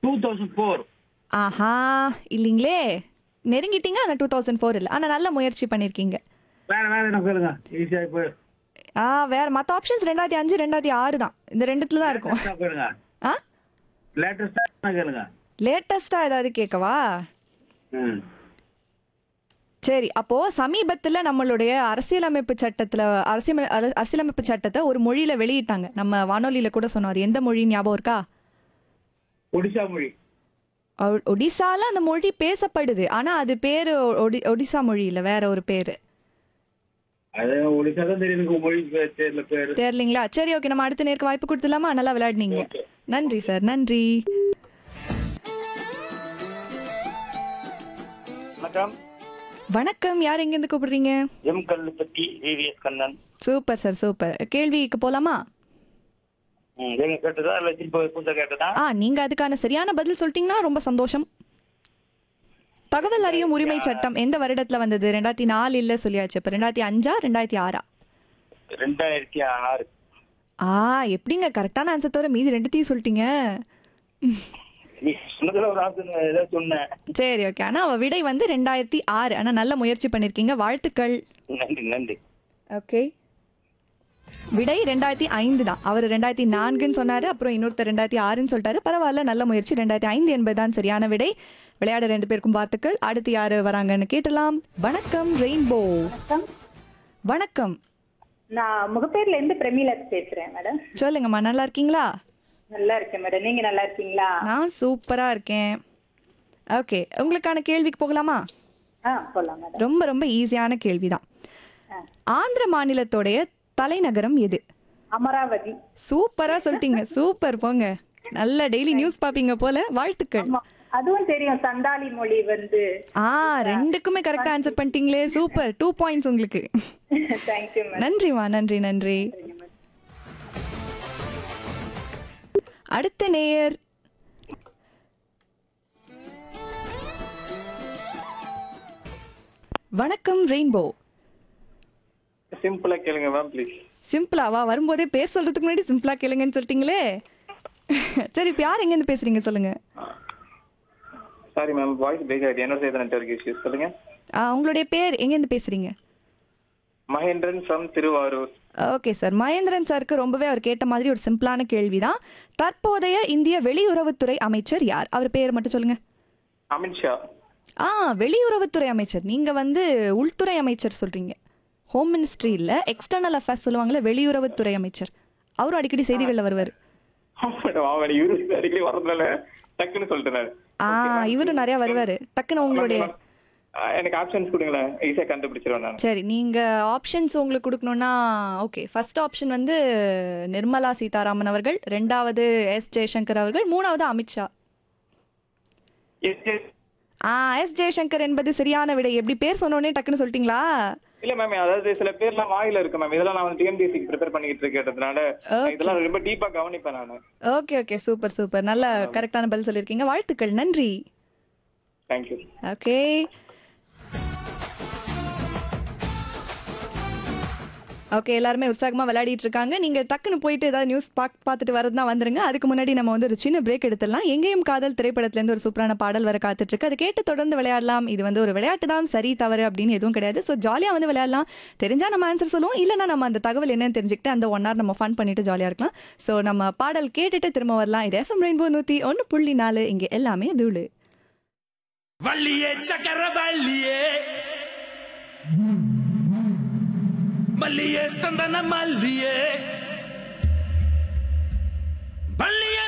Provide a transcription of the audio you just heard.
Two thousand four ஆஹா இல்லைங்களே நெருங்கிட்டீங்க ஆனால் two thousand four இல்லை ஆனால் நல்ல முயற்சி பண்ணியிருக்கீங்க வேற வேற என்ன கேளுங்க ஈஸியா இப்போ ஆ வேற மற்ற ஆப்ஷன்ஸ் ரெண்டாயிரத்தி அஞ்சு ரெண்டாயிரத்தி ஆறு தான் இந்த ரெண்டுத்துல தான் இருக்கும் லேட்டஸ்டா கேளுங்க ஆ லேட்டஸ்டா கேளுங்க லேட்டஸ்டா ஏதாவது கேட்கவா ம் சரி அப்போ சமீபத்துல நம்மளுடைய அரசியலமைப்பு சட்டத்துல அரசியல் அர- அரசியலமைப்பு சட்டத்தை ஒரு மொழியில வெளியிட்டாங்க நம்ம வானொலியில கூட சொன்னோம் அது எந்த மொழி ஞாபகம் இருக்கா ஒடிசா மொழி ஒ- ஒடிசால அந்த மொழி பேசப்படுது ஆனா அது பேரு ஒடி ஒடிசா மொழி இல்ல வேற ஒரு பேரு அது ஒடிசா தான் தெரியும் எனக்கு மொழி பேர் தெரியல பேரு தெரியலீங்களா சரி ஓகே நம்ம அடுத்த நேருக்கு வாய்ப்பு கொடுத்துலாமா நல்லா விளையாடுனீங்க Okay. நன்றி சார் நன்றி வணக்கம் வணக்கம் யார் எங்கேருந்து கூப்பிடுறீங்க M Kallupatti VVS Kannan super sir super கேள்விக்கு போலாமா ம், எங்க கேட்டதா இல்ல திருப்பி புதுசா கேட்டதா ஆ நீங்க அதுக்கான சரியான பதில் சொல்லிட்டீங்கன்னா ரொம்ப சந்தோஷம் தகவல் அறியும் உரிமை சட்டம் எந்த வருடத்துல வந்தது ரெண்டாயிரத்தி நாலு இல்ல சொல்லியாச்சு இப்ப ரெண்டாயிரத்தி அஞ்சா ரெண்டாயிரத்தி ஆறா ரெண்டாயிரத்தி ஆறு ஆ எப்படிங்க கரெக்டான ஆன்சர் தவிர மீதி ரெண்டுத்தையும் சொல்லிட்டீங்க நீ சொன்னதுல ஒரு ஆப்ஷன் ஏதோ சொன்னேன் சரி ஓகே ஆனா அவ விடை வந்து ரெண்டாயிரத்தி ஆறு ஆனா நல்ல முயற்சி பண்ணிருக்கீங்க வாழ்த்துக்கள் நன்றி நன்றி ஓகே விடை ரெண்டாயிரத்தி ஐந்து தான் அவர் ரெண்டாயிரத்தி நான்குன்னு சொன்னாரு அப்புறம் இன்னொருத்தர் ரெண்டாயிரத்தி ஆறுன்னு சொல்லிட்டாரு பரவாயில்ல நல்ல முயற்சி ரெண்டாயிரத்தி ஐந்து என்பதுதான் சரியான விடை விளையாட ரெண்டு பேருக்கும் வாழ்த்துக்கள் அடுத்து யாரு வராங்கன்னு கேட்டலாம் வணக்கம் ரெயின்போ வணக்கம் நான் முகப்பேர்ல இருந்து பிரமிளா பேசுறேன் மேடம் சொல்லுங்கம்மா நல்லா இருக்கீங்களா நல்லா இருக்கேன் மேடம் நீங்க நல்லா இருக்கீங்களா நான் சூப்பரா இருக்கேன் ஓகே உங்களுக்கான கேள்விக்கு போகலாமா ஆ போலாம் மேடம் ரொம்ப ரொம்ப ஈஸியான கேள்விதான் ஆந்திர மாநிலத்தோடைய தலைநகரம் எது அமராவதி சூப்பரா சொல்லிட்டீங்க சூப்பர் போங்க நல்ல டெய்லி நியூஸ் பாப்பீங்க போல வாழ்த்துக்கள் ஆமா அதுவும் தெரியும் சந்தாலி மொழி வந்து ஆ ரெண்டுக்குமே கரெக்டா ஆன்சர் பண்ணிட்டீங்களே சூப்பர் டூ பாயிண்ட்ஸ் உங்களுக்கு தேங்க்யூ மேடம் நன்றிமா நன்றி நன்றி அடுத்த நேயர் வணக்கம் ரெயின்போ சிம்பிளா கேளுங்க மேம் ப்ளீஸ் சிம்பிளாவா வரும்போதே பேர் சொல்றதுக்கு முன்னாடி சிம்பிளா கேளுங்கன்னு சொல்லிட்டீங்களே சரி இப்போ யார் எங்கேருந்து பேசுறீங்க சொல்லுங்க சாரி மேம் வாய்ஸ் பிரேக் ஆகிடுது என்னோட சேர்த்து நெட்ஒர்க் இஷ்யூஸ் சொல்லுங்க ஆ, உங்களுடைய பேர் எங்கேருந்து பேசுறீங்க Mahendran from Thiruvarur okay sir Mahendran சாருக்கு ரொம்பவே அவர் கேட்ட மாதிரி ஒரு சிம்பிளான கேள்விதான் தற்போதைய இந்திய வெளியுறவுத்துறை அமைச்சர் யார் அவர் பேர் மட்டும் சொல்லுங்க அமித்ஷா ஆ வெளியுறவுத்துறை அமைச்சர் நீங்க வந்து உள்துறை அமைச்சர் சொல்றீங்க ஹோம் மினிஸ்ட்ரி இல்ல எக்ஸ்டர்னல் அஃபேர்ஸ் சொல்லுவாங்கல்ல வெளியுறவுத்துறை அமைச்சர் அவரும் அடிக்கடி செய்திகள்ல வருவார் மேடம் அவன் இவரு அடிக்கடி வரதுனால டக்குன்னு சொல்லிட்டேன் நான். ஆ இவரும் நிறைய வருவாரு டக்குன்னு உங்களுடைய ஆ, எனக்கு ஆப்ஷன்ஸ் கொடுங்களேன் ஈஸியா கண்டுபிடிச்சிருவேன் நான் சரி நீங்க ஆப்ஷன்ஸ் உங்களுக்கு கொடுக்கணும்னா ஓகே ஃபர்ஸ்ட் ஆப்ஷன் வந்து நிர்மலா சீதாராமன் அவர்கள் ரெண்டாவது எஸ் ஜெயசங்கர் அவர்கள் மூணாவது அமித்ஷா எஸ், எஸ். ஆ எஸ் ஜெயசங்கர் என்பது சரியான விடை எப்படி பேர் சொன்னோடனே டக்குன்னு சொல்லிட்டீங்களா இல்ல மேம் அதாவது சில பேர்லாம் வாயில இருக்கு மேம் இதெல்லாம் நான் வந்து டிஎன்பிஎஸ்சிக்கு ப்ரிப்பேர் பண்ணிட்டு இருக்கிறதுனால Okay. இதெல்லாம் ரொம்ப டீப்பா கவனிப்பேன் நானு ஓகே ஓகே சூப்பர் சூப்பர் நல்ல கரெக்டான பதில் சொல்லியிருக்கீங்க வாழ்த்துக்கள் நன்றி தேங்க்யூ ஓகே ஓகே எல்லாருமே உற்சாகமா விளையாடிட்டு இருக்காங்க நீங்க டக்குன்னு போயிட்டு ஏதாவது நியூஸ் பாக் பார்த்துட்டு வரதுனா வந்துருங்க அதுக்கு முன்னாடி நம்ம வந்து ஒரு சின்ன பிரேக் எடுத்துடலாம் எங்கேயும் காதல் திரைப்படத்துல இருந்து ஒரு சூப்பரான பாடல் வர காத்துட்டு இருக்கு அதை கேட்டு தொடர்ந்து விளையாடலாம் இது வந்து ஒரு விளையாட்டு தான் சரி தவறு அப்படின்னு எதுவும் கிடையாது ஸோ ஜாலியா வந்து விளையாடலாம் தெரிஞ்சா நம்ம ஆன்சர் சொல்லுவோம் இல்லைன்னா நம்ம அந்த தகவல் என்னன்னு தெரிஞ்சுக்கிட்டு அந்த ஒன் ஹவர் நம்ம ஃபன் பண்ணிட்டு ஜாலியா இருக்கலாம் ஸோ நம்ம பாடல் கேட்டுட்டு திரும்ப வரலாம் இது எஃப்எம் ரெயின்போ நூத்தி ஒன்று புள்ளி நாலு இங்க எல்லாமே தூளு வள்ளியே சக்கர வள்ளியே மல்லியே சந்தன மல்லியே வள்ளியே